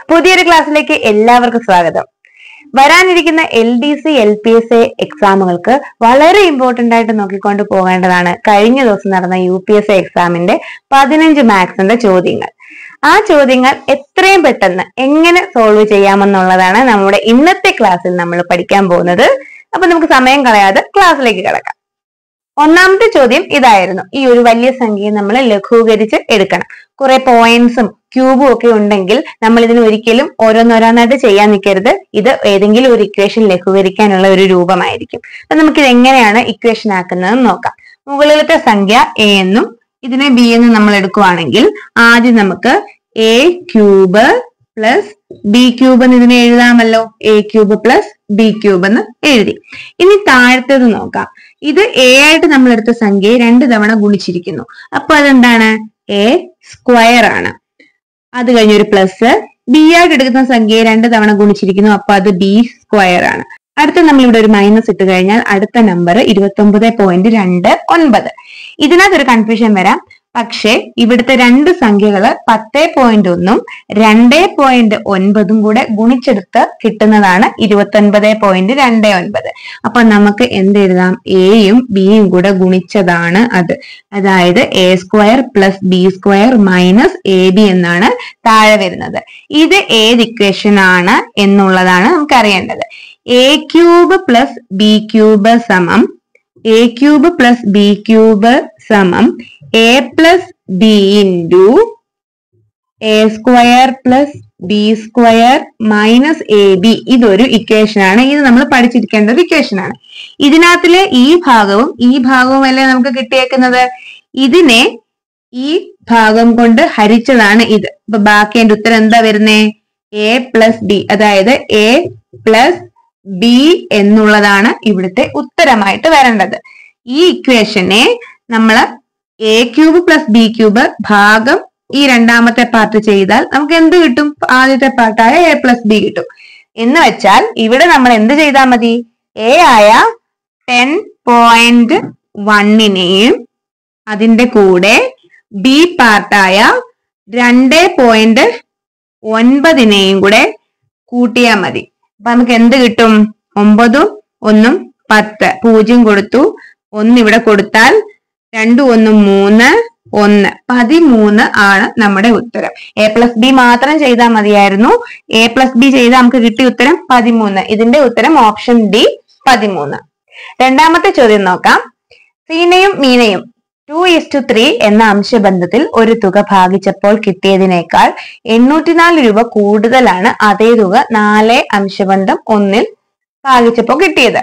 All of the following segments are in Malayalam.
പുതിയൊരു ക്ലാസ്സിലേക്ക് എല്ലാവർക്കും സ്വാഗതം വരാനിരിക്കുന്ന L D C L P S A എക്സാമുകൾക്ക് വളരെ ഇമ്പോർട്ടന്റ് ആയിട്ട് നോക്കിക്കൊണ്ട് പോകേണ്ടതാണ് കഴിഞ്ഞ ദിവസം നടന്ന യു പി എസ് എ എക്സാമിന്റെ പതിനഞ്ച് മാത്സിന്റെ ചോദ്യങ്ങൾ ആ ചോദ്യങ്ങൾ എത്രയും പെട്ടെന്ന് എങ്ങനെ സോൾവ് ചെയ്യാമെന്നുള്ളതാണ് നമ്മുടെ ഇന്നത്തെ ക്ലാസ്സിൽ നമ്മൾ പഠിക്കാൻ പോകുന്നത് അപ്പൊ നമുക്ക് സമയം കളയാതെ ക്ലാസ്സിലേക്ക് കിടക്കാം ഒന്നാമത്തെ ചോദ്യം ഇതായിരുന്നു ഈ ഒരു വലിയ സംഖ്യയെ നമ്മൾ ലഘൂകരിച്ച് എടുക്കണം കുറെ പോയിന്റ്സും ക്യൂബും ഒക്കെ ഉണ്ടെങ്കിൽ നമ്മൾ ഇതിന് ഒരിക്കലും ഓരോന്നോരോന്നായിട്ട് ചെയ്യാൻ നിൽക്കരുത് ഇത് ഏതെങ്കിലും ഒരു ഇക്വേഷൻ ലഘൂകരിക്കാനുള്ള ഒരു രൂപമായിരിക്കും അപ്പൊ നമുക്ക് ഇത് എങ്ങനെയാണ് ഇക്വേഷൻ ആക്കുന്നതെന്ന് നോക്കാം മുകളിലത്തെ സംഖ്യ എ എന്നും ഇതിനെ ബി എന്നും നമ്മൾ എടുക്കുവാണെങ്കിൽ ആദ്യം നമുക്ക് A cube plus B cube എന്ന് ഇതിനെ എഴുതാമല്ലോ A cube plus B cube എന്ന് എഴുതി ഇനി താഴത്തേത് നോക്കാം ഇത് എ ആയിട്ട് നമ്മൾ എടുത്ത സംഖ്യയെ രണ്ട് തവണ ഗുണിച്ചിരിക്കുന്നു അപ്പൊ അതെന്താണ് എ സ്ക്വയർ ആണ് അത് കഴിഞ്ഞൊരു പ്ലസ് ബി ആയിട്ട് എടുക്കുന്ന സംഖ്യയെ രണ്ട് തവണ ഗുണിച്ചിരിക്കുന്നു അപ്പൊ അത് ബി സ്ക്വയർ ആണ് അടുത്ത നമ്മൾ ഇവിടെ ഒരു മൈനസ് ഇട്ട് കഴിഞ്ഞാൽ അടുത്ത നമ്പർ ഇരുപത്തി ഒമ്പത് പോയിന്റ് രണ്ട് ഒൻപത് ഇതിനകത്തൊരു കൺഫ്യൂഷൻ വരാം പക്ഷേ ഇവിടുത്തെ രണ്ട് സംഖ്യകള് പത്ത് പോയിന്റ് ഒന്നും രണ്ട് പോയിന്റ് ഒൻപതും കൂടെ ഗുണിച്ചെടുത്ത് കിട്ടുന്നതാണ് ഇരുപത്തി ഒൻപത് പോയിന്റ് രണ്ട് ഒൻപത് അപ്പൊ നമുക്ക് എന്ത് എഴുതാം എയും ബിയും കൂടെ ഗുണിച്ചതാണ് അത് അതായത് A square plus B square minus A B എന്നാണ് താഴെ വരുന്നത് ഇത് ഏത് ഇക്വേഷൻ ആണ് എന്നുള്ളതാണ് നമുക്ക് അറിയേണ്ടത് A cube plus B cube സമം A cube plus B cube സമം A plus B into A square plus B square minus A B ഇതൊരു ഇക്വേഷൻ ആണ് ഇത് നമ്മൾ പഠിച്ചിരിക്കേണ്ട ഒരു ഇക്വേഷൻ ആണ് ഇതിനകത്തിലെ ഈ ഭാഗവും ഈ ഭാഗവും അല്ലേ നമുക്ക് കിട്ടിയേക്കുന്നത് ഇതിനെ ഈ ഭാഗം കൊണ്ട് ഹരിച്ചതാണ് ഇത് അപ്പൊ ബാക്കി എന്റെ ഉത്തരം എന്താ വരുന്നേ എ പ്ലസ് ബി അതായത് എ പ്ലസ് ബി എന്നുള്ളതാണ് ഇവിടുത്തെ ഉത്തരമായിട്ട് വരേണ്ടത് ഈ ഇക്വേഷനെ നമ്മൾ A cube plus B cube ഭാഗം ഈ രണ്ടാമത്തെ പാർട്ട് ചെയ്താൽ നമുക്ക് എന്ത് കിട്ടും ആദ്യത്തെ പാർട്ടായ എ പ്ലസ് ബി കിട്ടും എന്ന് വെച്ചാൽ ഇവിടെ നമ്മൾ എന്ത് ചെയ്താൽ മതി എ ആയ ടെൻ പോയിന്റ് വണ്ണിനെയും അതിന്റെ കൂടെ ബി പാർട്ടായ രണ്ട് പോയിന്റ് ഒൻപതിനെയും കൂടെ കൂട്ടിയാൽ മതി അപ്പൊ നമുക്ക് എന്ത് കിട്ടും ഒമ്പതും ഒന്നും പത്ത് പൂജ്യം കൊടുത്തു ഒന്ന് ഇവിടെ കൊടുത്താൽ രണ്ടും ഒന്നും മൂന്ന് ഒന്ന് പതിമൂന്ന് ആണ് നമ്മുടെ ഉത്തരം എ പ്ലസ് ബി മാത്രം ചെയ്താൽ മതിയായിരുന്നു എ പ്ലസ് ബി ചെയ്താൽ നമുക്ക് കിട്ടിയ ഉത്തരം പതിമൂന്ന് ഇതിന്റെ ഉത്തരം ഓപ്ഷൻ ഡി പതിമൂന്ന് രണ്ടാമത്തെ ചോദ്യം നോക്കാം സീനയും മീനയും ടു ഇസ് ടു ത്രീ എന്ന അംശബന്ധത്തിൽ ഒരു തുക ഭാഗിച്ചപ്പോൾ കിട്ടിയതിനേക്കാൾ എണ്ണൂറ്റിനാല് രൂപ കൂടുതലാണ് അതേ തുക നാല് അംശബന്ധം ഒന്നിൽ ഭാഗിച്ചപ്പോൾ കിട്ടിയത്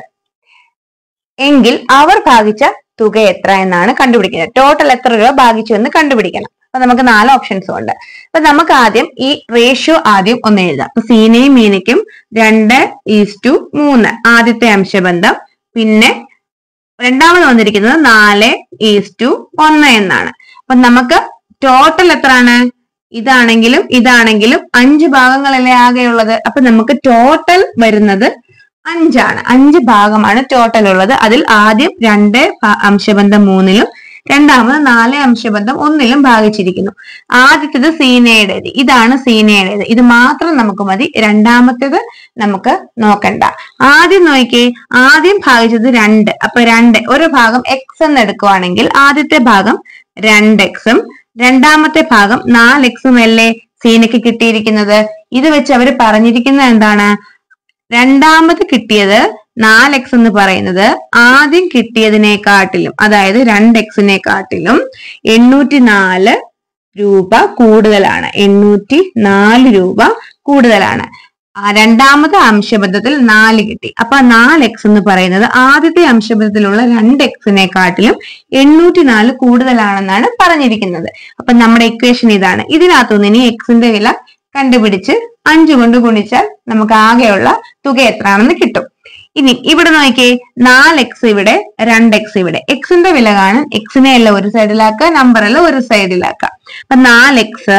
എങ്കിൽ അവർ ഭാഗിച്ച തുക എത്ര എന്നാണ് കണ്ടുപിടിക്കുന്നത് ടോട്ടൽ എത്ര രൂപ ഭാഗിച്ചു എന്ന് കണ്ടുപിടിക്കണം അപ്പൊ നമുക്ക് നാല് ഓപ്ഷൻസും ഉണ്ട് അപ്പൊ നമുക്ക് ആദ്യം ഈ റേഷ്യോ ആദ്യം ഒന്ന് എഴുതാം അപ്പൊ സീനയും മീനയ്ക്കും രണ്ട് ഈസ് ടു മൂന്ന് ആദ്യത്തെ അംശബന്ധം പിന്നെ രണ്ടാമത് വന്നിരിക്കുന്നത് നാല് ഈസ് ടു ഒന്ന് എന്നാണ് അപ്പൊ നമുക്ക് ടോട്ടൽ എത്രയാണ് ഇതാണെങ്കിലും ഇതാണെങ്കിലും അഞ്ച് ഭാഗങ്ങളല്ലേ ആകെയുള്ളത് അപ്പൊ നമുക്ക് ടോട്ടൽ വരുന്നത് അഞ്ചാണ് അഞ്ച് ഭാഗമാണ് ടോട്ടൽ ഉള്ളത് അതിൽ ആദ്യം രണ്ട് ഭ- അംശബന്ധം മൂന്നിലും രണ്ടാമത് നാല് അംശബന്ധം ഒന്നിലും ഭാഗിച്ചിരിക്കുന്നു ആദ്യത്തേത് സീനയുടേത് ഇതാണ് സീനയുടേത് ഇത് മാത്രം നമുക്ക് മതി രണ്ടാമത്തേത് നമുക്ക് നോക്കണ്ട ആദ്യം നോക്കിയേ ആദ്യം ഭാഗിച്ചത് രണ്ട് അപ്പൊ രണ്ട് ഒരു ഭാഗം എക്സ് എന്ന് എടുക്കുവാണെങ്കിൽ ആദ്യത്തെ ഭാഗം രണ്ട് എക്സും രണ്ടാമത്തെ ഭാഗം നാല് എക്സും അല്ലേ സീനയ്ക്ക് കിട്ടിയിരിക്കുന്നത് ഇത് വെച്ച് അവർ പറഞ്ഞിരിക്കുന്നത് എന്താണ് രണ്ടാമത് കിട്ടിയത് നാല് എക്സ് എന്ന് പറയുന്നത് ആദ്യം കിട്ടിയതിനെക്കാട്ടിലും അതായത് രണ്ട് എക്സിനെക്കാട്ടിലും എണ്ണൂറ്റി നാല് രൂപ കൂടുതലാണ് എണ്ണൂറ്റി നാല് രൂപ കൂടുതലാണ് ആ രണ്ടാമത്തെ അംശബന്ധത്തിൽ നാല് കിട്ടി അപ്പൊ നാല് എക്സ് എന്ന് പറയുന്നത് ആദ്യത്തെ അംശബന്ധത്തിലുള്ള രണ്ട് എക്സിനെക്കാട്ടിലും എണ്ണൂറ്റി നാല് കൂടുതലാണെന്നാണ് പറഞ്ഞിരിക്കുന്നത് അപ്പൊ നമ്മുടെ ഇക്വേഷൻ ഇതാണ് ഇതിനകത്തുനിന്ന് ഇനി എക്സിന്റെ വില കണ്ടുപിടിച്ച് അഞ്ച് കൊണ്ട് ഗുണിച്ചാൽ നമുക്ക് ആകെയുള്ള തുക എത്രയാണെന്ന് കിട്ടും ഇനി ഇവിടെ നോക്കിയേ നാല് എക്സ് ഇവിടെ രണ്ട് എക്സ് ഇവിടെ എക്സിന്റെ വില കാണാൻ എക്സിനെ എല്ലാം ഒരു സൈഡിലാക്കുക നമ്പർ എല്ലാം ഒരു സൈഡിലാക്കുക അപ്പൊ നാല് എക്സ്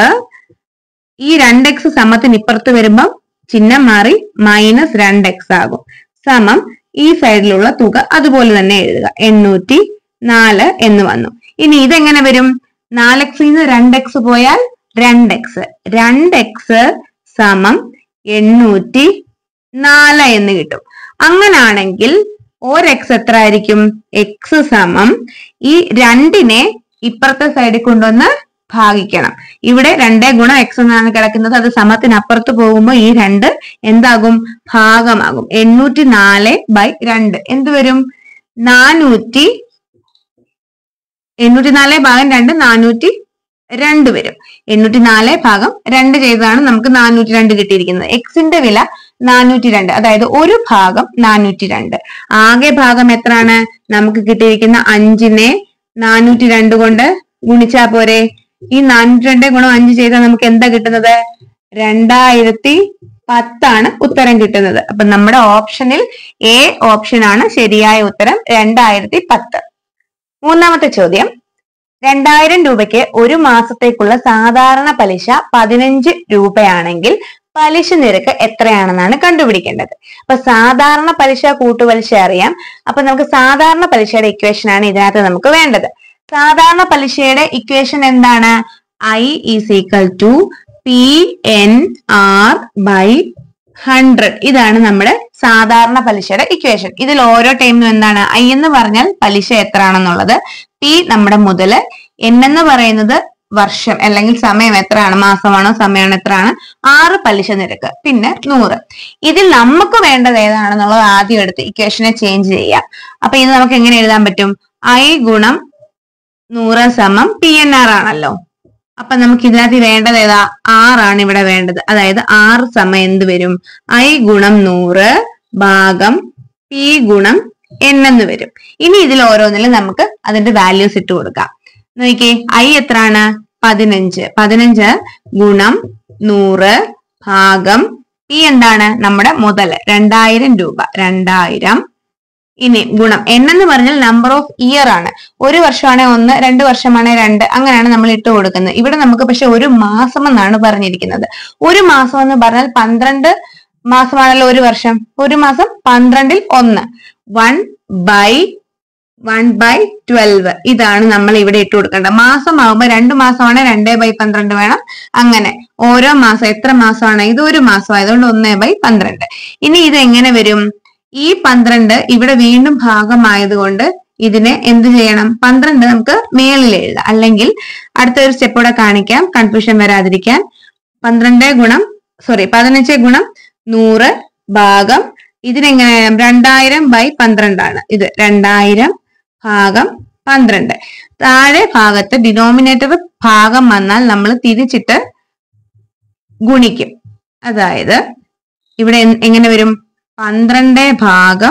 ഈ രണ്ട് എക്സ് സമത്തിന് ഇപ്പുറത്ത് വരുമ്പം ചിഹ്നം മാറി മൈനസ് രണ്ട് എക്സ് ആകും സമം ഈ സൈഡിലുള്ള തുക അതുപോലെ തന്നെ എഴുതുക എണ്ണൂറ്റി നാല് എന്ന് വന്നു ഇനി ഇതെങ്ങനെ വരും നാല് എക്സിൽ നിന്ന് രണ്ട് എക്സ് പോയാൽ രണ്ട് എക്സ് രണ്ട് എക്സ് സമം എണ്ണൂറ്റി നാല് എന്ന് കിട്ടും അങ്ങനാണെങ്കിൽ ഓർ എക്സ് എത്ര ആയിരിക്കും എക്സ് സമം ഈ രണ്ടിനെ ഇപ്പുറത്തെ സൈഡിൽ കൊണ്ടുവന്ന് ഭാഗിക്കണം ഇവിടെ രണ്ടേ ഗുണം എക്സ് എന്നാണ് കിടക്കുന്നത് അത് സമത്തിനപ്പുറത്ത് പോകുമ്പോൾ ഈ രണ്ട് എന്താകും ഭാഗമാകും എണ്ണൂറ്റി നാല് ബൈ രണ്ട് എന്ത് വരും നാനൂറ്റി എണ്ണൂറ്റി നാല് ഭാഗം രണ്ട് നാനൂറ്റി രണ്ട് വരും എണ്ണൂറ്റി നാല് ഭാഗം രണ്ട് ചെയ്തതാണ് നമുക്ക് നാനൂറ്റി രണ്ട് കിട്ടിയിരിക്കുന്നത് എക്സിന്റെ വില നാനൂറ്റി രണ്ട് അതായത് ഒരു ഭാഗം നാനൂറ്റി രണ്ട് ആകെ ഭാഗം എത്രയാണ് നമുക്ക് കിട്ടിയിരിക്കുന്ന അഞ്ചിനെ നാനൂറ്റി രണ്ട് കൊണ്ട് ഗുണിച്ചാ പോരെ ഈ നാനൂറ്റി രണ്ട് ഗുണം അഞ്ച് ചെയ്താൽ നമുക്ക് എന്താ കിട്ടുന്നത് രണ്ടായിരത്തി പത്താണ് ഉത്തരം കിട്ടുന്നത് അപ്പൊ നമ്മുടെ ഓപ്ഷനിൽ എ ഓപ്ഷൻ ആണ് ശരിയായ ഉത്തരം രണ്ടായിരത്തി പത്ത് മൂന്നാമത്തെ ചോദ്യം രണ്ടായിരം രൂപയ്ക്ക് ഒരു മാസത്തേക്കുള്ള സാധാരണ പലിശ പതിനഞ്ച് രൂപയാണെങ്കിൽ പലിശ നിരക്ക് എത്രയാണെന്നാണ് കണ്ടുപിടിക്കേണ്ടത് അപ്പൊ സാധാരണ പലിശ കൂട്ടുപലിശ അറിയാം അപ്പൊ നമുക്ക് സാധാരണ പലിശയുടെ ഇക്വേഷൻ ആണ് ഇതിനകത്ത് നമുക്ക് വേണ്ടത് സാധാരണ പലിശയുടെ ഇക്വേഷൻ എന്താണ് I is equal to P N R by hundred ഇതാണ് നമ്മുടെ സാധാരണ പലിശയുടെ ഇക്വേഷൻ ഇതിൽ ഓരോ ടൈമിലും എന്താണ് ഐ എന്ന് പറഞ്ഞാൽ പലിശ എത്രയാണെന്നുള്ളത് പി നമ്മുടെ മുതല് എൻ എന്ന് പറയുന്നത് വർഷം അല്ലെങ്കിൽ സമയം എത്രയാണ് മാസമാണോ സമയമാണോ എത്രയാണ് ആറ് പലിശ നിരക്ക് പിന്നെ നൂറ് ഇതിൽ നമുക്ക് വേണ്ടത് ഏതാണെന്നുള്ളത് ആദ്യം എടുത്ത് ഇക്വേഷനെ ചേഞ്ച് ചെയ്യാം അപ്പൊ ഇത് നമുക്ക് എങ്ങനെ എഴുതാൻ പറ്റും ഐ ഗുണം നൂറ് സമം പി എൻ ആർ ആണല്ലോ അപ്പൊ നമുക്ക് ഇതിനകത്ത് വേണ്ടത് ഏതാ ആറാണ് ഇവിടെ വേണ്ടത് അതായത് ആറ് സമയം എന്ത് വരും ഐ ഗുണം നൂറ് ഭാഗം പി ഗുണം എൻ എന്ന് വരും ഇനി ഇതിൽ ഓരോന്നിലും നമുക്ക് അതിന്റെ വാല്യൂസ് ഇട്ട് കൊടുക്കാം നോക്കിയേ ഐ എത്രയാണ് പതിനഞ്ച് പതിനഞ്ച് ഗുണം നൂറ് ഭാഗം പി എന്താണ് നമ്മുടെ മുതൽ രണ്ടായിരം രൂപ രണ്ടായിരം ഇനി ഗുണം എൻ എന്ന് പറഞ്ഞാൽ നമ്പർ ഓഫ് ഇയർ ആണ് ഒരു വർഷമാണെ ഒന്ന് രണ്ട് വർഷമാണെ രണ്ട് അങ്ങനെയാണ് നമ്മൾ ഇട്ട് കൊടുക്കുന്നത് ഇവിടെ നമുക്ക് പക്ഷെ ഒരു മാസം എന്നാണ് പറഞ്ഞിരിക്കുന്നത് ഒരു മാസം എന്ന് പറഞ്ഞാൽ പന്ത്രണ്ട് മാസമാണല്ലോ ഒരു വർഷം ഒരു മാസം പന്ത്രണ്ടിൽ ഒന്ന് one by one by twelve ഇതാണ് നമ്മൾ ഇവിടെ ഇട്ട് കൊടുക്കേണ്ടത് മാസമാകുമ്പോൾ രണ്ട് മാസമാണ് രണ്ടേ ബൈ പന്ത്രണ്ട് വേണം അങ്ങനെ ഓരോ മാസം എത്ര മാസമാണ് ഇത് ഒരു മാസം ആയതുകൊണ്ട് ഒന്നേ ബൈ പന്ത്രണ്ട് ഇനി ഇത് എങ്ങനെ വരും ഈ പന്ത്രണ്ട് ഇവിടെ വീണ്ടും ഭാഗമായതുകൊണ്ട് ഇതിനെ എന്ത് ചെയ്യണം പന്ത്രണ്ട് നമുക്ക് മേളിൽ എഴുതാം അല്ലെങ്കിൽ അടുത്ത ഒരു സ്റ്റെപ്പ് കൂടെ കാണിക്കാം കൺഫ്യൂഷൻ വരാതിരിക്കാൻ പന്ത്രണ്ട് ഗുണം സോറി പതിനഞ്ച് ഗുണം നൂറ് ഭാഗം ഇതിനെങ്ങനെ എഴുതാം രണ്ടായിരം ബൈ പന്ത്രണ്ടാണ് ഇത് രണ്ടായിരം ഭാഗം പന്ത്രണ്ട് താഴെ ഭാഗത്ത് ഡിനോമിനേറ്റർ ഭാഗം വന്നാൽ നമ്മൾ തിരിച്ചിട്ട് ഗുണിക്കും അതായത് ഇവിടെ എൻ- എങ്ങനെ വരും പന്ത്രണ്ട് ഭാഗം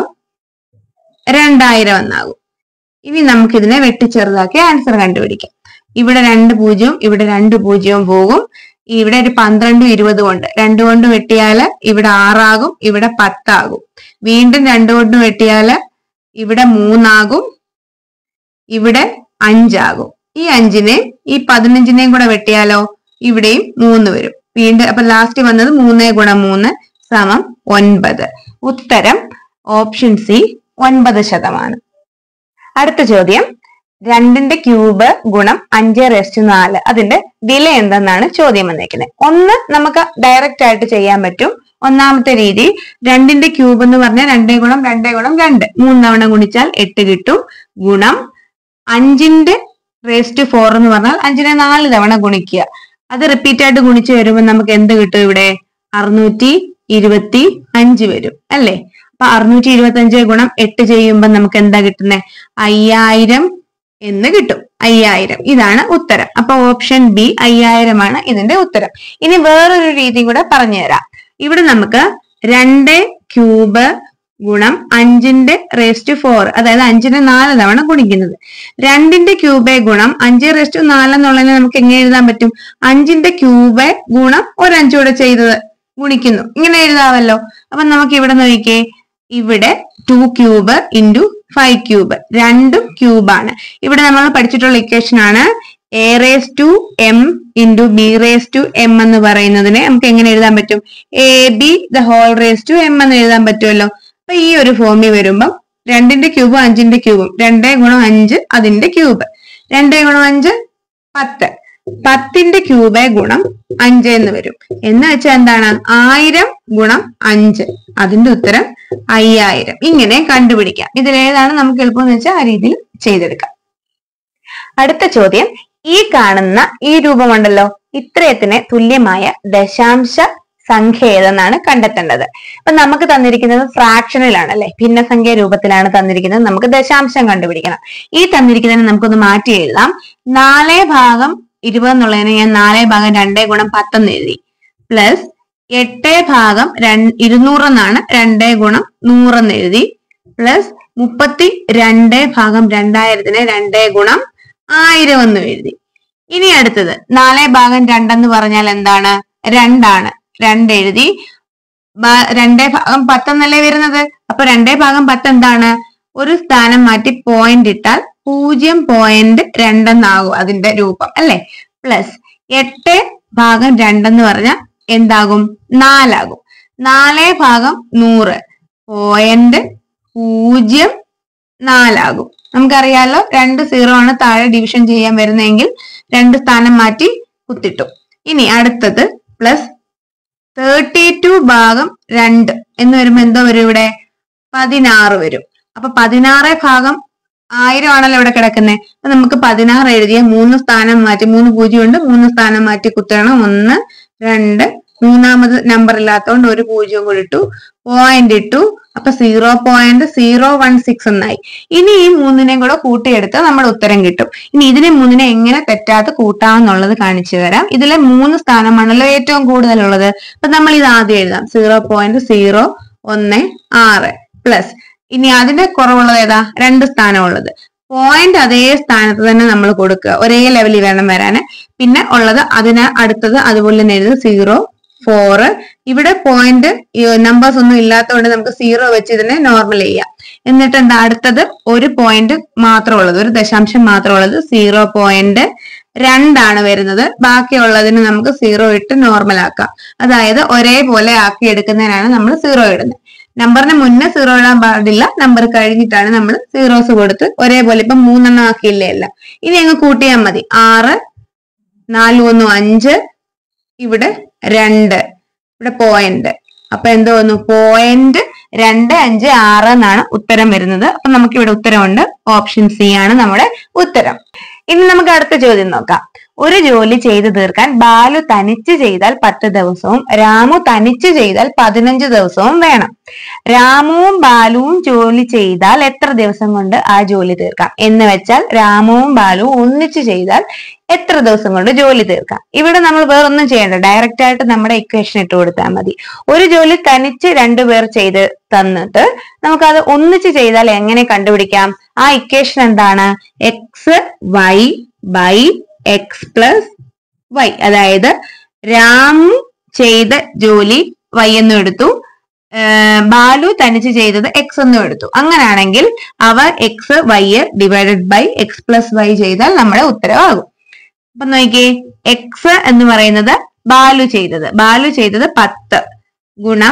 രണ്ടായിരം എന്നാകും ഇനി നമുക്കിതിനെ വെട്ടിച്ചെറുതാക്കി ആൻസർ കണ്ടുപിടിക്കാം ഇവിടെ രണ്ട് പൂജ്യവും ഇവിടെ രണ്ട് പൂജ്യവും പോകും ഇവിടെ ഒരു പന്ത്രണ്ടും ഇരുപതും ഉണ്ട് രണ്ട് കൊണ്ട് വെട്ടിയാല് ഇവിടെ ആറാകും ഇവിടെ പത്താകും വീണ്ടും രണ്ട് കൊണ്ട് വെട്ടിയാല് ഇവിടെ മൂന്നാകും ഇവിടെ അഞ്ചാകും ഈ അഞ്ചിനെയും ഈ പതിനഞ്ചിനെയും കൂടെ വെട്ടിയാലോ ഇവിടെയും മൂന്ന് വരും വീണ്ടും അപ്പൊ ലാസ്റ്റ് വന്നത് മൂന്ന് ഗുണം മൂന്ന് സമം ഒൻപത് ഉത്തരം ഓപ്ഷൻ സി ഒൻപത് ശതമാനം അടുത്ത ചോദ്യം രണ്ടിന്റെ ക്യൂബ് ഗുണം അഞ്ച് റെസ്റ്റ് നാല് അതിന്റെ വില എന്തെന്നാണ് ചോദ്യം വന്നേക്കുന്നത് ഒന്ന് നമുക്ക് ഡയറക്റ്റ് ആയിട്ട് ചെയ്യാൻ പറ്റും ഒന്നാമത്തെ രീതി രണ്ടിന്റെ ക്യൂബ് എന്ന് പറഞ്ഞാൽ രണ്ടേ ഗുണം രണ്ടേ ഗുണം രണ്ട് മൂന്ന് തവണ ഗുണിച്ചാൽ എട്ട് കിട്ടും ഗുണം അഞ്ചിന്റെ റേസ്റ്റ് ഫോർ എന്ന് പറഞ്ഞാൽ അഞ്ചിനെ നാല് തവണ ഗുണിക്കുക അത് റിപ്പീറ്റ് ആയിട്ട് ഗുണിച്ച് വരുമ്പോൾ നമുക്ക് എന്ത് കിട്ടും ഇവിടെ അറുന്നൂറ്റി ഇരുപത്തി അഞ്ച് വരും അല്ലേ അപ്പൊ അറുന്നൂറ്റി ഇരുപത്തി അഞ്ച് ഗുണം എട്ട് ചെയ്യുമ്പോൾ നമുക്ക് എന്താ കിട്ടുന്നത് അയ്യായിരം എന്ന് കിട്ടും അയ്യായിരം ഇതാണ് ഉത്തരം അപ്പൊ ഓപ്ഷൻ ബി അയ്യായിരമാണ് ഇതിന്റെ ഉത്തരം ഇനി വേറൊരു രീതി കൂടെ പറഞ്ഞുതരാം ഇവിടെ നമുക്ക് രണ്ട് ക്യൂബ് ഗുണം അഞ്ചിന്റെ റേസ്റ്റ് ഫോർ അതായത് അഞ്ചിനെ നാല് തവണ ഗുണിക്കുന്നത് രണ്ടിന്റെ ക്യൂബ് ഗുണം അഞ്ച് റേസ്റ്റ് നാല് എന്നുള്ളതിനെ നമുക്ക് എങ്ങനെ എഴുതാൻ പറ്റും അഞ്ചിന്റെ ക്യൂബ് ഗുണം ഒരു അഞ്ചൂടെ ചെയ്തത് ഗുണിക്കുന്നു ഇങ്ങനെ എഴുതാമല്ലോ അപ്പൊ നമുക്ക് ഇവിടെ നോക്കിയേ ഇവിടെ two cube into five cube രണ്ടും ക്യൂബാണ് ഇവിടെ നമ്മൾ പഠിച്ചിട്ടുള്ള ഇക്വേഷൻ ആണ് A raise to M into B raise to M എന്ന് പറയുന്നതിനെ നമുക്ക് എങ്ങനെ എഴുതാൻ പറ്റും A B the whole raise to M എന്ന് എഴുതാൻ പറ്റുമല്ലോ അപ്പൊ ഈ ഒരു ഫോമിൽ വരുമ്പം രണ്ടിന്റെ ക്യൂബും അഞ്ചിന്റെ ക്യൂബും രണ്ടേ ഗുണം അഞ്ച് അതിന്റെ ക്യൂബ് രണ്ടേ ഗുണം അഞ്ച് പത്ത് പത്തിന്റെ ക്യൂബ് ഗുണം അഞ്ച് എന്ന് വരും എന്ന് വെച്ചാൽ എന്താണ് ആയിരം ഗുണം അഞ്ച് അതിന്റെ ഉത്തരം അയ്യായിരം ഇങ്ങനെ കണ്ടുപിടിക്കാം ഇതിലേതാണ് നമുക്ക് എളുപ്പം വെച്ചാൽ ആ രീതിയിൽ ചെയ്തെടുക്കാം അടുത്ത ചോദ്യം ഈ കാണുന്ന ഈ രൂപമുണ്ടല്ലോ ഇത്രയത്തിന് തുല്യമായ ദശാംശ സംഖ്യ ഏതെന്നാണ് കണ്ടെത്തേണ്ടത് അപ്പൊ നമുക്ക് തന്നിരിക്കുന്നത് ഫ്രാക്ഷനിലാണ് അല്ലെ ഭിന്നസംഖ്യ രൂപത്തിലാണ് തന്നിരിക്കുന്നത് നമുക്ക് ദശാംശം കണ്ടുപിടിക്കണം ഈ തന്നിരിക്കുന്നതിന് നമുക്കൊന്ന് മാറ്റി എഴുതാം നാല് ഭാഗം ഇരുപത് എന്നുള്ളതിന് ഞാൻ നാല് ഭാഗം രണ്ടേ ഗുണം പത്തെന്ന് എഴുതി പ്ലസ് എട്ട് ഭാഗം രണ്ട് ഇരുന്നൂറെന്നാണ് രണ്ടേ ഗുണം നൂറെന്ന് എഴുതി പ്ലസ് മുപ്പത്തി രണ്ട് ഭാഗം രണ്ടായിരത്തിന് രണ്ടേ ഗുണം ആയിരം എന്ന് എഴുതി ഇനി അടുത്തത് നാല് ഭാഗം രണ്ടെന്ന് പറഞ്ഞാൽ എന്താണ് രണ്ടാണ് രണ്ട് എഴുതി ബ- രണ്ടേ ഭാഗം പത്തെന്നല്ലേ വരുന്നത് അപ്പൊ രണ്ടേ ഭാഗം പത്ത് എന്താണ് ഒരു സ്ഥാനം മാറ്റി പോയിന്റ് ഇട്ടാൽ പൂജ്യം പോയിന്റ് രണ്ടെന്നാകും അതിന്റെ രൂപം അല്ലെ പ്ലസ് എട്ട് ഭാഗം രണ്ടെന്ന് പറഞ്ഞാൽ എന്താകും നാലാകും നാല് ഭാഗം നൂറ് പോയിന്റ് പൂജ്യം നാലാകും നമുക്കറിയാലോ രണ്ട് സീറോ ആണ് താഴെ ഡിവിഷൻ ചെയ്യാൻ വരുന്നതെങ്കിൽ രണ്ട് സ്ഥാനം മാറ്റി കുത്തിട്ടു ഇനി അടുത്തത് പ്ലസ് തേർട്ടി ടു ഭാഗം രണ്ട് എന്ന് വരുമ്പോ എന്തോ വരും ഇവിടെ പതിനാറ് വരും അപ്പൊ പതിനാറ് ഭാഗം ആയിരം ആണല്ലോ ഇവിടെ കിടക്കുന്നത് അപ്പൊ നമുക്ക് പതിനാറ് എഴുതിയ മൂന്ന് സ്ഥാനം മാറ്റി മൂന്ന് പൂജ്യം ഉണ്ട് മൂന്ന് സ്ഥാനം മാറ്റി കുത്തണം ഒന്ന് രണ്ട് മൂന്നാമത് നമ്പർ ഇല്ലാത്തതുകൊണ്ട് ഒരു പൂജ്യം കൂടി ഇട്ടു പോയിന്റ് ഇട്ടു അപ്പൊ zero point zero one six എന്നായി ഇനി ഈ മൂന്നിനെയും കൂടെ കൂട്ടിയെടുത്ത് നമ്മുടെ ഉത്തരം കിട്ടും ഇനി ഇതിനെ മൂന്നിനെ എങ്ങനെ തെറ്റാതെ കൂട്ടാമെന്നുള്ളത് കാണിച്ചു തരാം ഇതിലെ മൂന്ന് സ്ഥാനമാണല്ലോ ഏറ്റവും കൂടുതലുള്ളത് അപ്പൊ നമ്മൾ ഇത് ആദ്യം എഴുതാം സീറോ പോയിന്റ് സീറോ ഒന്ന് ആറ് പ്ലസ് ഇനി അതിന്റെ കുറവുള്ളത് ഏതാ രണ്ട് സ്ഥാനമുള്ളത് പോയിന്റ് അതേ സ്ഥാനത്ത് തന്നെ നമ്മൾ കൊടുക്കുക ഒരേ ലെവലിൽ വേണം വരാന് പിന്നെ ഉള്ളത് അതിന് അടുത്തത് അതുപോലെ തന്നെ എഴുതുക സീറോ ഫോറ് ഇവിടെ പോയിന്റ് നമ്പേഴ്സ് ഒന്നും ഇല്ലാത്തതുകൊണ്ട് നമുക്ക് സീറോ വെച്ച് ഇതിനെ നോർമൽ ചെയ്യാം എന്നിട്ട് എന്താ അടുത്തത് ഒരു പോയിന്റ് മാത്രമുള്ളത് ഒരു ദശാംശം മാത്രമുള്ളത് സീറോ പോയിന്റ് രണ്ടാണ് വരുന്നത് ബാക്കിയുള്ളതിന് നമുക്ക് സീറോ ഇട്ട് നോർമൽ ആക്കാം അതായത് ഒരേപോലെ ആക്കി എടുക്കുന്നതിനാണ് നമ്മൾ സീറോ ഇടുന്നത് നമ്പറിന് മുന്നേ സീറോ ഇടാൻ പാടില്ല നമ്പർ കഴിഞ്ഞിട്ടാണ് നമ്മൾ സീറോസ് കൊടുത്ത് ഒരേപോലെ ഇപ്പൊ മൂന്നെണ്ണം ആക്കിയില്ലേ എല്ലാം ഇനി അങ്ങ് കൂട്ടിയാൽ മതി ആറ് നാല് ഒന്നും അഞ്ച് ഇവിടെ രണ്ട് ഇവിടെ പോയിന്റ് അപ്പൊ എന്ത് വന്നു പോയിന്റ് രണ്ട് അഞ്ച് ആറ് എന്നാണ് ഉത്തരം വരുന്നത് അപ്പൊ നമുക്ക് ഇവിടെ ഉത്തരമുണ്ട് ഓപ്ഷൻ സി ആണ് നമ്മുടെ ഉത്തരം ഇനി നമുക്ക് അടുത്ത ചോദ്യം നോക്കാം ഒരു ജോലി ചെയ്തു തീർക്കാൻ ബാലു തനിച്ച് ചെയ്താൽ പത്ത് ദിവസവും രാമു തനിച്ച് ചെയ്താൽ പതിനഞ്ച് ദിവസവും വേണം രാമുവും ബാലുവും ജോലി ചെയ്താൽ എത്ര ദിവസം കൊണ്ട് ആ ജോലി തീർക്കാം എന്ന് വെച്ചാൽ രാമുവും ബാലുവും ഒന്നിച്ച് ചെയ്താൽ എത്ര ദിവസം കൊണ്ട് ജോലി തീർക്കാം ഇവിടെ നമ്മൾ വേറൊന്നും ചെയ്യണ്ട ഡയറക്റ്റ് ആയിട്ട് നമ്മുടെ ഇക്വേഷൻ ഇട്ട് കൊടുത്താൽ മതി ഒരു ജോലി തനിച്ച് രണ്ടുപേർ ചെയ്ത് തന്നിട്ട് നമുക്കത് ഒന്നിച്ച് ചെയ്താൽ എങ്ങനെ കണ്ടുപിടിക്കാം ആ ഇക്വേഷൻ എന്താണ് X Y by X plus Y അതായത് രാമു ചെയ്ത ജോലി വൈ എന്നും എടുത്തു ഏർ ബാലു തനിച്ച് ചെയ്തത് എക്സ് എന്നും എടുത്തു അങ്ങനെയാണെങ്കിൽ അവ X Y divided by X plus Y ചെയ്താൽ നമ്മുടെ ഉത്തരവാകും അപ്പൊ നോക്കിയേ എക്സ് എന്ന് പറയുന്നത് ബാലു ചെയ്തത് ബാലു ചെയ്തത് പത്ത് ഗുണം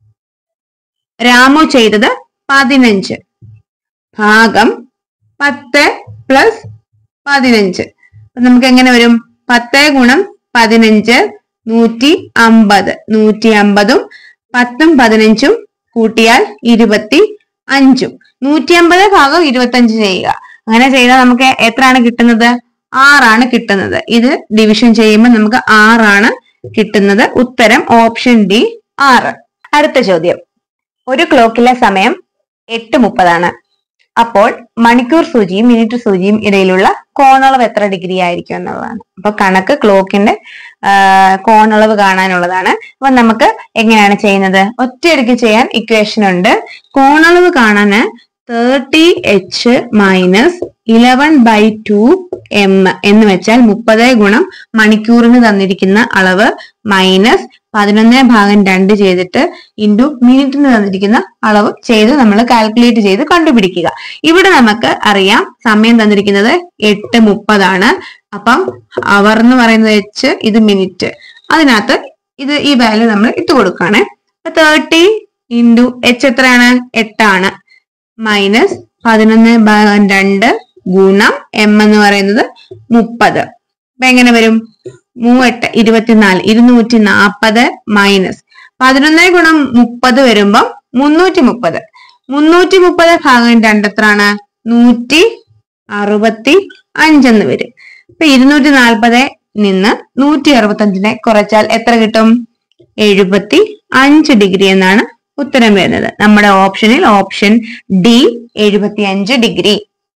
രാമു ചെയ്തത് പതിനഞ്ച് ഭാഗം പത്ത് പ്ലസ് പതിനഞ്ച് അപ്പൊ നമുക്ക് എങ്ങനെ വരും പത്ത് ഗുണം പതിനഞ്ച് നൂറ്റി അമ്പത് നൂറ്റി അമ്പതും പത്തും പതിനഞ്ചും കൂട്ടിയാൽ ഇരുപത്തി അഞ്ചും നൂറ്റി അമ്പത് ഭാഗം ഇരുപത്തി അഞ്ച് ചെയ്യുക അങ്ങനെ ചെയ്താൽ നമുക്ക് എത്രയാണ് കിട്ടുന്നത് ആറാണ് കിട്ടുന്നത് ഇത് ഡിവിഷൻ ചെയ്യുമ്പോൾ നമുക്ക് ആറാണ് കിട്ടുന്നത് ഉത്തരം ഓപ്ഷൻ ഡി ആറ് അടുത്ത ചോദ്യം ഒരു ക്ലോക്കിലെ സമയം എട്ട് മുപ്പതാണ് അപ്പോൾ മണിക്കൂർ സൂചിയും മിനിറ്റ് സൂചിയും ഇടയിലുള്ള കോണളവ് എത്ര ഡിഗ്രി ആയിരിക്കും എന്നുള്ളതാണ് അപ്പൊ കണക്ക് ക്ലോക്കിന്റെ ആ, കോണളവ് കാണാനുള്ളതാണ് അപ്പൊ നമുക്ക് എങ്ങനെയാണ് ചെയ്യുന്നത് ഒറ്റയടിക്ക് ചെയ്യാൻ ഇക്വേഷൻ ഉണ്ട് കോണളവ് കാണാന് thirty H minus eleven by two M എന്ന് വെച്ചാൽ മുപ്പത് ഗുണം മണിക്കൂറിന് തന്നിരിക്കുന്ന അളവ് മൈനസ് പതിനൊന്ന് ഭാഗം രണ്ട് ചെയ്തിട്ട് ഇൻറ്റു മിനിറ്റിന് തന്നിരിക്കുന്ന അളവ് ചെയ്ത് നമ്മൾ കാൽക്കുലേറ്റ് ചെയ്ത് കണ്ടുപിടിക്കുക ഇവിടെ നമുക്ക് അറിയാം സമയം തന്നിരിക്കുന്നത് എട്ട് മുപ്പതാണ് അപ്പം അവർ എന്ന് പറയുന്നത് എച്ച് ഇത് മിനിറ്റ് അതിനകത്ത് ഇത് ഈ വാല്യൂ നമ്മൾ ഇട്ട് കൊടുക്കുകയാണ് തേർട്ടി ഇൻറ്റു എച്ച് എത്രയാണ് എട്ടാണ് മൈനസ് പതിനൊന്ന് ഭാഗം രണ്ട് ഗുണം എം എന്ന് പറയുന്നത് മുപ്പത് അപ്പൊ എങ്ങനെ വരും മൂവെട്ട് ഇരുപത്തിനാല് ഇരുന്നൂറ്റി നാപ്പത് മൈനസ് പതിനൊന്ന് ഗുണം മുപ്പത് വരുമ്പം മുന്നൂറ്റി മുപ്പത് മുന്നൂറ്റി മുപ്പത് ഭാഗം രണ്ടെത്രാണ് നൂറ്റി അറുപത്തി അഞ്ചെന്ന് വരും ഇപ്പൊ ഇരുന്നൂറ്റി നാൽപ്പത് നിന്ന് നൂറ്റി അറുപത്തി അഞ്ചിനെ കുറച്ചാൽ എത്ര കിട്ടും എഴുപത്തി അഞ്ച് ഡിഗ്രി എന്നാണ് ഉത്തരം വരുന്നത് നമ്മുടെ ഓപ്ഷനിൽ ഓപ്ഷൻ ഡി എഴുപത്തി അഞ്ച് ഡിഗ്രി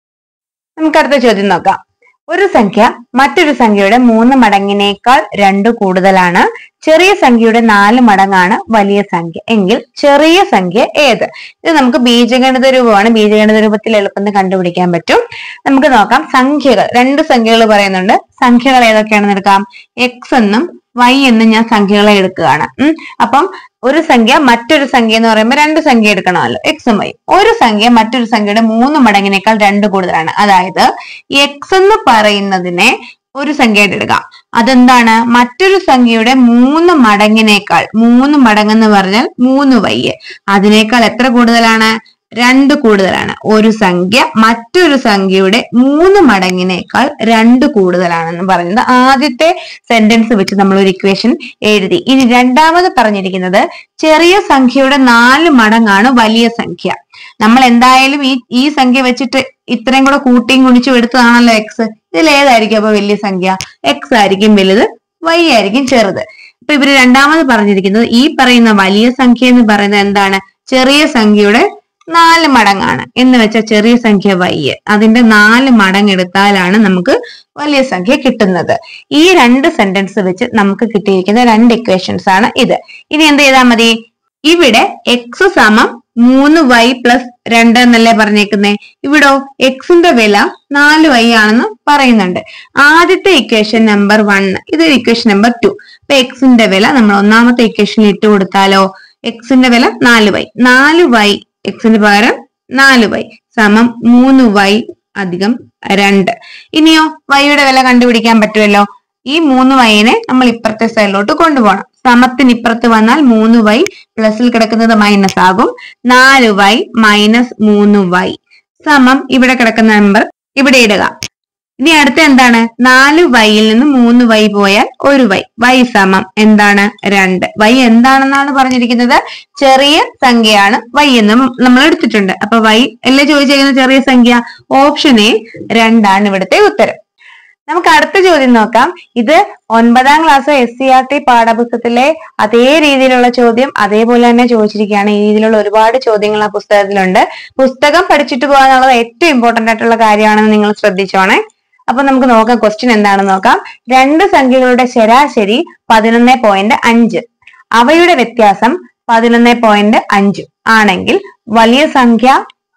നമുക്ക് അടുത്ത ചോദ്യം നോക്കാം ഒരു സംഖ്യ മറ്റൊരു സംഖ്യയുടെ മൂന്ന് മടങ്ങിനേക്കാൾ രണ്ട് കൂടുതലാണ് ചെറിയ സംഖ്യയുടെ നാല് മടങ്ങാണ് വലിയ സംഖ്യ എങ്കിൽ ചെറിയ സംഖ്യ ഏത് ഇത് നമുക്ക് ബീജഗണിത രൂപമാണ് ബീജഗണിത രൂപത്തിൽ എളുപ്പം കണ്ടുപിടിക്കാൻ പറ്റും നമുക്ക് നോക്കാം സംഖ്യകൾ രണ്ട് സംഖ്യകൾ പറയുന്നുണ്ട് സംഖ്യകൾ ഏതൊക്കെയാണെന്ന് എടുക്കാം എക്സ് എന്നും വൈ എന്നും ഞാൻ സംഖ്യകളെ എടുക്കുകയാണ് ഉം അപ്പം ഒരു സംഖ്യ മറ്റൊരു സംഖ്യ എന്ന് പറയുമ്പോൾ രണ്ട് സംഖ്യ എടുക്കണമല്ലോ എക്സും വൈ ഒരു സംഖ്യ മറ്റൊരു സംഖ്യയുടെ മൂന്ന് മടങ്ങിനേക്കാൾ രണ്ട് കൂടുതലാണ് അതായത് എക്സ് എന്ന് പറയുന്നതിനെ ഒരു സംഖ്യയായിട്ട് എടുക്കാം അതെന്താണ് മറ്റൊരു സംഖ്യയുടെ മൂന്ന് മടങ്ങിനേക്കാൾ മൂന്ന് മടങ്ങെന്ന് പറഞ്ഞാൽ മൂന്ന് വൈ അതിനേക്കാൾ എത്ര കൂടുതലാണ് രണ്ട് കൂടുതലാണ് ഒരു സംഖ്യ മറ്റൊരു സംഖ്യയുടെ മൂന്ന് മടങ്ങിനേക്കാൾ രണ്ട് കൂടുതലാണെന്ന് പറയുന്നത് ആദ്യത്തെ സെന്റൻസ് വെച്ച് നമ്മൾ ഒരു ഇക്വേഷൻ എഴുതി ഇനി രണ്ടാമത് പറഞ്ഞിരിക്കുന്നത് ചെറിയ സംഖ്യയുടെ നാല് മടങ്ങാണ് വലിയ സംഖ്യ നമ്മൾ എന്തായാലും ഈ ഈ സംഖ്യ വെച്ചിട്ട് ഇത്രയും കൂടെ കൂട്ടിയും കുണിച്ചും എടുത്തതാണല്ലോ എക്സ് ഇതിൽ ഏതായിരിക്കും അപ്പൊ വലിയ സംഖ്യ എക്സ് ആയിരിക്കും വലുത് വൈ ആയിരിക്കും ചെറുത് അപ്പൊ ഇവര് രണ്ടാമത് പറഞ്ഞിരിക്കുന്നത് ഈ പറയുന്ന വലിയ സംഖ്യ എന്ന് പറയുന്നത് എന്താണ് ചെറിയ സംഖ്യയുടെ നാല് മടങ്ങാണ് എന്ന് വെച്ചാൽ ചെറിയ സംഖ്യ വൈ അതിന്റെ നാല് മടങ്ങ് എടുത്താലാണ് നമുക്ക് വലിയ സംഖ്യ കിട്ടുന്നത് ഈ രണ്ട് സെന്റൻസ് വെച്ച് നമുക്ക് കിട്ടിയിരിക്കുന്ന രണ്ട് ഇക്വേഷൻസ് ആണ് ഇത് ഇനി എന്ത് ചെയ്താൽ മതി ഇവിടെ എക്സ് സമം മൂന്ന് വൈ പ്ലസ് രണ്ട് എന്നല്ലേ പറഞ്ഞേക്കുന്നേ ഇവിടോ എക്സിന്റെ വില നാല് വൈ ആണെന്ന് പറയുന്നുണ്ട് ആദ്യത്തെ ഇക്വേഷൻ നമ്പർ വൺ ഇത് ഇക്വേഷൻ നമ്പർ ടു അപ്പൊ എക്സിന്റെ വില നമ്മൾ ഒന്നാമത്തെ ഇക്വേഷനിൽ ഇട്ട് കൊടുത്താലോ എക്സിന്റെ വില നാല് വൈ നാല് വൈ എക്സിന് പകരം നാല് വൈ സമം മൂന്ന് വൈ അധികം രണ്ട് ഇനിയോ വൈയുടെ വില കണ്ടുപിടിക്കാൻ പറ്റുമല്ലോ ഈ മൂന്ന് വൈനെ നമ്മൾ ഇപ്പുറത്തെ സൈഡിലോട്ട് കൊണ്ടുപോകണം സമത്തിന് ഇപ്പുറത്ത് വന്നാൽ മൂന്ന് വൈ പ്ലസിൽ കിടക്കുന്നത് മൈനസ് ആകും നാല് വൈ മൈനസ് മൂന്ന് വൈ സമം ഇവിടെ കിടക്കുന്ന നമ്പർ ഇവിടെ ഇടുക ഇനി അടുത്ത എന്താണ് നാല് വൈയിൽ നിന്ന് മൂന്ന് വൈ പോയാൽ ഒരു വൈ വൈ സമം എന്താണ് രണ്ട് വൈ എന്താണെന്നാണ് പറഞ്ഞിരിക്കുന്നത് ചെറിയ സംഖ്യയാണ് വൈ എന്ന് നമ്മൾ എടുത്തിട്ടുണ്ട് അപ്പൊ വൈ അല്ലേ ചോദിച്ചിരിക്കുന്ന ചെറിയ സംഖ്യ ഓപ്ഷൻ എ രണ്ടാണ് ഇവിടുത്തെ ഉത്തരം നമുക്ക് അടുത്ത ചോദ്യം നോക്കാം ഇത് ഒൻപതാം class S C R T പാഠപുസ്തകത്തിലെ അതേ രീതിയിലുള്ള ചോദ്യം അതേപോലെ തന്നെ ചോദിച്ചിരിക്കുകയാണ് ഈ രീതിയിലുള്ള ഒരുപാട് ചോദ്യങ്ങൾ ആ പുസ്തകത്തിലുണ്ട് പുസ്തകം പഠിച്ചിട്ട് പോകാന്നുള്ളത് ഏറ്റവും ഇമ്പോർട്ടന്റ് ആയിട്ടുള്ള കാര്യമാണെന്ന് നിങ്ങൾ ശ്രദ്ധിച്ചോണേ അപ്പൊ നമുക്ക് നോക്കാം ക്വസ്റ്റ്യൻ എന്താണെന്ന് നോക്കാം രണ്ട് സംഖ്യകളുടെ ശരാശരി പതിനൊന്ന് പോയിന്റ് അഞ്ച് അവയുടെ വ്യത്യാസം പതിനൊന്ന് പോയിന്റ് അഞ്ച് ആണെങ്കിൽ വലിയ സംഖ്യ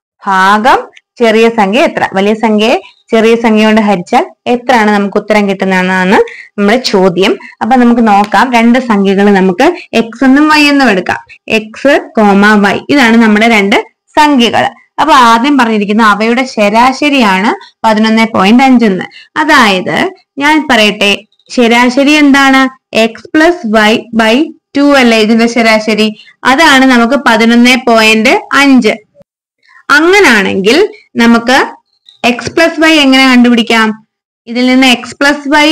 ഭാഗം ചെറിയ സംഖ്യ എത്ര വലിയ സംഖ്യയെ ചെറിയ സംഖ്യ കൊണ്ട് ഹരിച്ചാൽ എത്രയാണ് നമുക്ക് ഉത്തരം കിട്ടുന്നതെന്നാണ് നമ്മുടെ ചോദ്യം അപ്പൊ നമുക്ക് നോക്കാം രണ്ട് സംഖ്യകൾ നമുക്ക് എക്സ് എന്നും വൈ എന്നും എടുക്കാം എക്സ് കോമ വൈ ഇതാണ് നമ്മുടെ രണ്ട് സംഖ്യകൾ അപ്പൊ ആദ്യം പറഞ്ഞിരിക്കുന്ന അവയുടെ ശരാശരിയാണ് പതിനൊന്ന് പോയിന്റ് അഞ്ചെന്ന് അതായത് ഞാൻ പറയട്ടെ ശരാശരി എന്താണ് X plus Y by two അല്ലേ ഇതിന്റെ ശരാശരി അതാണ് നമുക്ക് പതിനൊന്ന് പോയിന്റ് അഞ്ച് അങ്ങനാണെങ്കിൽ നമുക്ക് എക്സ് പ്ലസ് വൈ എങ്ങനെ കണ്ടുപിടിക്കാം ഇതിൽ നിന്ന് എക്സ് പ്ലസ് വൈ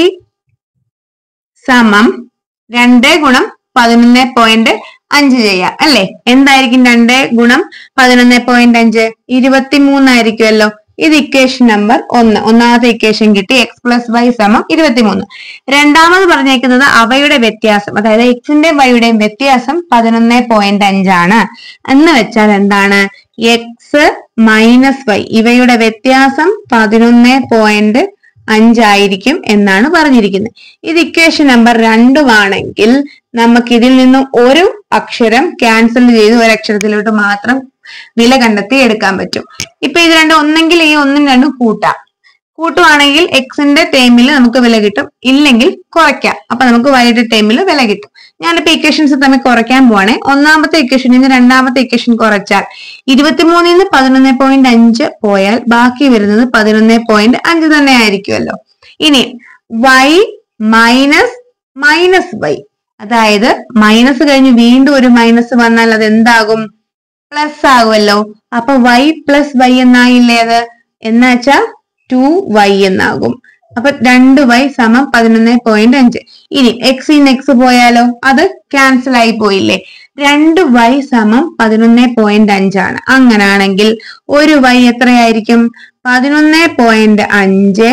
സമം രണ്ട് ഗുണം പതിനൊന്ന് പോയിന്റ് അഞ്ച് ചെയ്യാം അല്ലെ എന്തായിരിക്കും രണ്ട് ഗുണം പതിനൊന്ന് പോയിന്റ് അഞ്ച് ഇരുപത്തി മൂന്നായിരിക്കുമല്ലോ ഇത് ഇക്വേഷൻ നമ്പർ ഒന്ന് ഒന്നാമത്തെ ഇക്വേഷൻ കിട്ടി എക്സ് പ്ലസ് വൈ സമം ഇരുപത്തിമൂന്ന് രണ്ടാമത് പറഞ്ഞേക്കുന്നത് അവയുടെ വ്യത്യാസം അതായത് എക്സിന്റെയും വൈയുടെയും വ്യത്യാസം പതിനൊന്ന് പോയിന്റ് അഞ്ചാണ് എന്ന് വെച്ചാൽ എന്താണ് എക്സ് മൈനസ് വൈ ഇവയുടെ വ്യത്യാസം പതിനൊന്ന് പോയിന്റ് അഞ്ചായിരിക്കും എന്നാണ് പറഞ്ഞിരിക്കുന്നത് ഇത് ഇക്വേഷൻ നമ്പർ രണ്ടുമാണെങ്കിൽ നമുക്ക് ഇതിൽ നിന്നും ഒരു അക്ഷരം ക്യാൻസൽ ചെയ്ത് ഒരു അക്ഷരത്തിലോട്ട് മാത്രം വില കണ്ടെത്തി എടുക്കാൻ പറ്റും ഇപ്പൊ ഇത് രണ്ടും ഒന്നെങ്കിൽ ഈ ഒന്നും രണ്ടും കൂട്ടാം കൂട്ടുവാണെങ്കിൽ എക്സിന്റെ ടൈമിൽ നമുക്ക് വില കിട്ടും ഇല്ലെങ്കിൽ കുറയ്ക്കാം അപ്പൊ നമുക്ക് വൈയുടെ ടൈമിൽ വില കിട്ടും ഞാനിപ്പോ ഇക്വേഷൻസ് തമ്മിൽ കുറയ്ക്കാൻ പോവാണേ ഒന്നാമത്തെ ഇക്വേഷനിൽ നിന്ന് രണ്ടാമത്തെ ഇക്വേഷൻ കുറച്ചാൽ ഇരുപത്തിമൂന്നിൽ നിന്ന് പതിനൊന്ന് പോയിന്റ് അഞ്ച് പോയാൽ ബാക്കി വരുന്നത് പതിനൊന്ന് പോയിന്റ് അഞ്ച് തന്നെ ആയിരിക്കുമല്ലോ ഇനി വൈ മൈനസ് മൈനസ് വൈ അതായത് മൈനസ് കഴിഞ്ഞ് വീണ്ടും ഒരു മൈനസ് വന്നാൽ അത് എന്താകും പ്ലസ് ആകുമല്ലോ അപ്പൊ വൈ പ്ലസ് വൈ എന്നായില്ലേ അത് എന്നുവെച്ചാ ടു വൈ എന്നാകും അപ്പൊ രണ്ട് വൈ സമം പതിനൊന്ന് പോയിന്റ് അഞ്ച് ഇനി എക്സ് ഇൻ എക്സ് പോയാലോ അത് ക്യാൻസൽ ആയി പോയില്ലേ രണ്ട് വൈ സമം പതിനൊന്ന് പോയിന്റ് അഞ്ചാണ് അങ്ങനാണെങ്കിൽ ഒരു വൈ എത്രയായിരിക്കും പതിനൊന്ന് പോയിന്റ് അഞ്ച്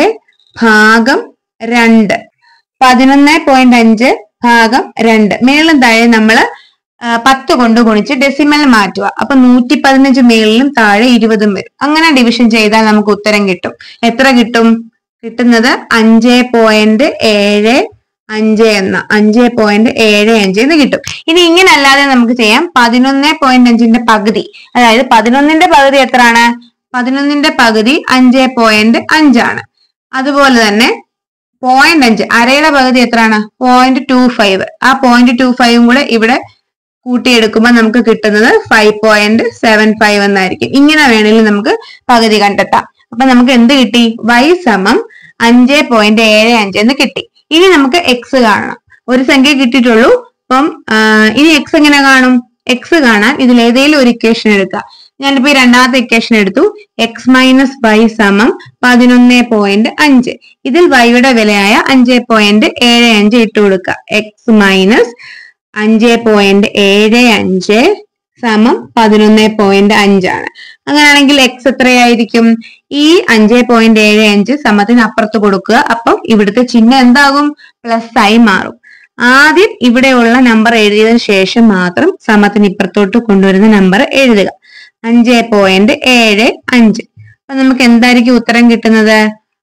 ഭാഗം രണ്ട് പതിനൊന്ന് പോയിന്റ് അഞ്ച് ഭാഗം രണ്ട് മേളിലും താഴെ നമ്മള് ആ, പത്ത് കൊണ്ട് ഗുണിച്ച് ഡെസിമൽ മാറ്റുക അപ്പൊ നൂറ്റി പതിനഞ്ച് മേളിലും താഴെ ഇരുപതും വരും അങ്ങനെ ഡിവിഷൻ ചെയ്താൽ നമുക്ക് ഉത്തരം കിട്ടും എത്ര കിട്ടും കിട്ടുന്നത് അഞ്ച് പോയിന്റ് ഏഴ് അഞ്ച് എന്ന അഞ്ച് പോയിന്റ് ഏഴ് അഞ്ച് എന്ന് കിട്ടും ഇനി ഇങ്ങനെ അല്ലാതെ നമുക്ക് ചെയ്യാം പതിനൊന്ന് പോയിന്റ് അഞ്ചിന്റെ പകുതി അതായത് പതിനൊന്നിന്റെ പകുതി എത്രയാണ് പതിനൊന്നിന്റെ പകുതി അഞ്ച് പോയിന്റ് അഞ്ചാണ് അതുപോലെ തന്നെ പോയിന്റ് അഞ്ച് അരയുടെ പകുതി എത്രയാണ് പോയിന്റ് ടു ഫൈവ് ആ പോയിന്റ് ടു ഫൈവും കൂടെ ഇവിടെ കൂട്ടിയെടുക്കുമ്പോൾ നമുക്ക് കിട്ടുന്നത് ഫൈവ് പോയിന്റ് സെവൻ ഫൈവ് എന്നായിരിക്കും ഇങ്ങനെ വേണമെങ്കിൽ നമുക്ക് പകുതി കണ്ടെത്താം അപ്പൊ നമുക്ക് എന്ത് കിട്ടി y സമം അഞ്ച് പോയിന്റ് ഏഴ് അഞ്ച് എന്ന് കിട്ടി ഇനി നമുക്ക് എക്സ് കാണണം ഒരു സംഖ്യ കിട്ടിയിട്ടുള്ളൂ അപ്പം ആ, ഇനി എക്സ് എങ്ങനെ കാണും എക്സ് കാണാൻ ഇതിൽ ഏതെങ്കിലും ഒരു ഇക്വേഷൻ എടുക്കുക ഞാനിപ്പോ ഈ രണ്ടാമത്തെ ഇക്വേഷൻ എടുത്തു എക്സ് മൈനസ് വൈ സമം പതിനൊന്ന് പോയിന്റ് അഞ്ച് ഇതിൽ വൈയുടെ വിലയായ അഞ്ച് പോയിന്റ് ഏഴ് അഞ്ച് ഇട്ട് കൊടുക്കുക എക്സ് മൈനസ് അഞ്ച് പോയിന്റ് ഏഴ് അഞ്ച് സമം പതിനൊന്ന് പോയിന്റ് അഞ്ചാണ് അങ്ങനെയാണെങ്കിൽ എക്സ് എത്രയായിരിക്കും ഈ അഞ്ച് പോയിന്റ് ഏഴ് അഞ്ച് സമത്തിന് അപ്പുറത്ത് കൊടുക്കുക അപ്പം ഇവിടുത്തെ ചിഹ്നം എന്താകും പ്ലസ് ആയി മാറും ആദ്യം ഇവിടെയുള്ള നമ്പർ എഴുതിയതിനു ശേഷം മാത്രം സമത്തിന് ഇപ്പുറത്തോട്ട് കൊണ്ടുവരുന്ന നമ്പർ എഴുതുക അഞ്ച് പോയിന്റ് ഏഴ് അഞ്ച് അപ്പൊ നമുക്ക് എന്തായിരിക്കും ഉത്തരം കിട്ടുന്നത്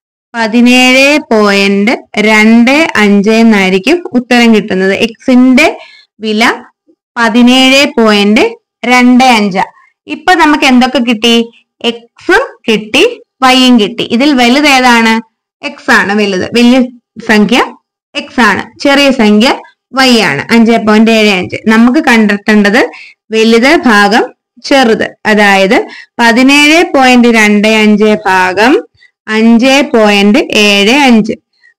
പതിനേഴ് പോയിന്റ് രണ്ട് അഞ്ച് എന്നായിരിക്കും ഉത്തരം കിട്ടുന്നത് എക്സിന്റെ വില പതിനേഴ് പോയിന്റ് രണ്ട് അഞ്ച് ഇപ്പൊ നമുക്ക് എന്തൊക്കെ കിട്ടി എക്സും കിട്ടി വൈയും കിട്ടി ഇതിൽ വലുത് ഏതാണ് എക്സ് ആണ് വലുത് വലിയ സംഖ്യ എക്സ് ആണ് ചെറിയ സംഖ്യ വൈ ആണ് അഞ്ച് പോയിന്റ് ഏഴ് അഞ്ച് നമുക്ക് കണ്ടെത്തേണ്ടത് വലുത് ഭാഗം ചെറുത് അതായത് പതിനേഴ് പോയിന്റ് രണ്ട് അഞ്ച് ഭാഗം അഞ്ച് പോയിന്റ് ഏഴ് അഞ്ച്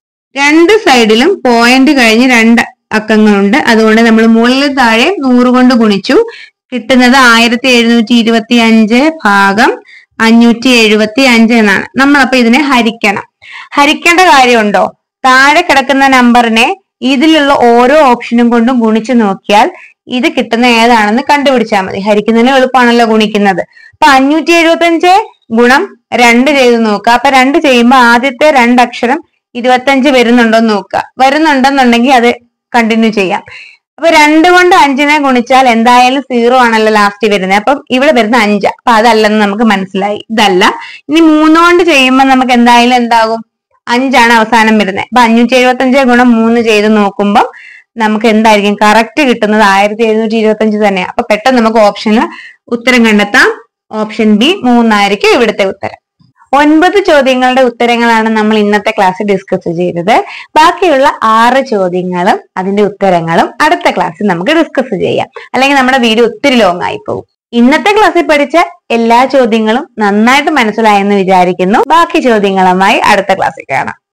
രണ്ട് സൈഡിലും പോയിന്റ് കഴിഞ്ഞ് രണ്ട് അക്കങ്ങളുണ്ട് അതുകൊണ്ട് നമ്മൾ മുകളിൽ താഴെ നൂറ് കൊണ്ട് ഗുണിച്ചു കിട്ടുന്നത് ആയിരത്തി എഴുന്നൂറ്റി ഇരുപത്തി അഞ്ച് ഭാഗം അഞ്ഞൂറ്റി എഴുപത്തി അഞ്ച് എന്നാണ് നമ്മൾ അപ്പൊ ഇതിനെ ഹരിക്കണം ഹരിക്കേണ്ട കാര്യമുണ്ടോ താഴെ കിടക്കുന്ന നമ്പറിനെ ഇതിലുള്ള ഓരോ ഓപ്ഷനും കൊണ്ടും ഗുണിച്ചു നോക്കിയാൽ ഇത് കിട്ടുന്ന ഏതാണെന്ന് കണ്ടുപിടിച്ചാൽ മതി ഹരിക്കുന്നതിന് എളുപ്പമാണല്ലോ ഗുണിക്കുന്നത് അപ്പൊ അഞ്ഞൂറ്റി എഴുപത്തി അഞ്ച് ഗുണം രണ്ട് ചെയ്ത് നോക്കുക അപ്പൊ രണ്ട് ചെയ്യുമ്പോൾ ആദ്യത്തെ രണ്ട് അക്ഷരം ഇരുപത്തഞ്ച് വരുന്നുണ്ടോ എന്ന് നോക്കുക വരുന്നുണ്ടെന്നുണ്ടെങ്കിൽ അത് കണ്ടിന്യൂ ചെയ്യാം അപ്പൊ രണ്ട് കൊണ്ട് അഞ്ചിനെ ഗുണിച്ചാൽ എന്തായാലും സീറോ ആണല്ലോ ലാസ്റ്റ് വരുന്നത് അപ്പം ഇവിടെ വരുന്ന അഞ്ച് അപ്പൊ അതല്ലെന്ന് നമുക്ക് മനസ്സിലായി ഇതല്ല ഇനി മൂന്ന് കൊണ്ട് ചെയ്യുമ്പോൾ നമുക്ക് എന്തായാലും എന്താകും അഞ്ചാണ് അവസാനം വരുന്നത് അപ്പൊ അഞ്ഞൂറ്റി എഴുപത്തി അഞ്ച് ഗുണം മൂന്ന് ചെയ്ത് നോക്കുമ്പോൾ നമുക്ക് എന്തായിരിക്കും കറക്റ്റ് കിട്ടുന്നത് ആയിരത്തി എഴുന്നൂറ്റി ഇരുപത്തി അഞ്ച് തന്നെയാണ് അപ്പൊ പെട്ടെന്ന് നമുക്ക് ഓപ്ഷനിൽ ഉത്തരം കണ്ടെത്താം ഓപ്ഷൻ ബി മൂന്നായിരിക്കും ഇവിടുത്തെ ഉത്തരം ഒൻപത് ചോദ്യങ്ങളുടെ ഉത്തരങ്ങളാണ് നമ്മൾ ഇന്നത്തെ ക്ലാസ്സിൽ ഡിസ്കസ് ചെയ്തത് ബാക്കിയുള്ള ആറ് ചോദ്യങ്ങളും അതിന്റെ ഉത്തരങ്ങളും അടുത്ത ക്ലാസ്സിൽ നമുക്ക് ഡിസ്കസ് ചെയ്യാം അല്ലെങ്കിൽ നമ്മുടെ വീഡിയോ ഒത്തിരി ലോങ് ആയി പോകും ഇന്നത്തെ ക്ലാസ്സിൽ പഠിച്ച എല്ലാ ചോദ്യങ്ങളും നന്നായിട്ട് മനസ്സിലായെന്ന് വിചാരിക്കുന്നു ബാക്കി ചോദ്യങ്ങളുമായി അടുത്ത ക്ലാസ്സിൽ കാണാം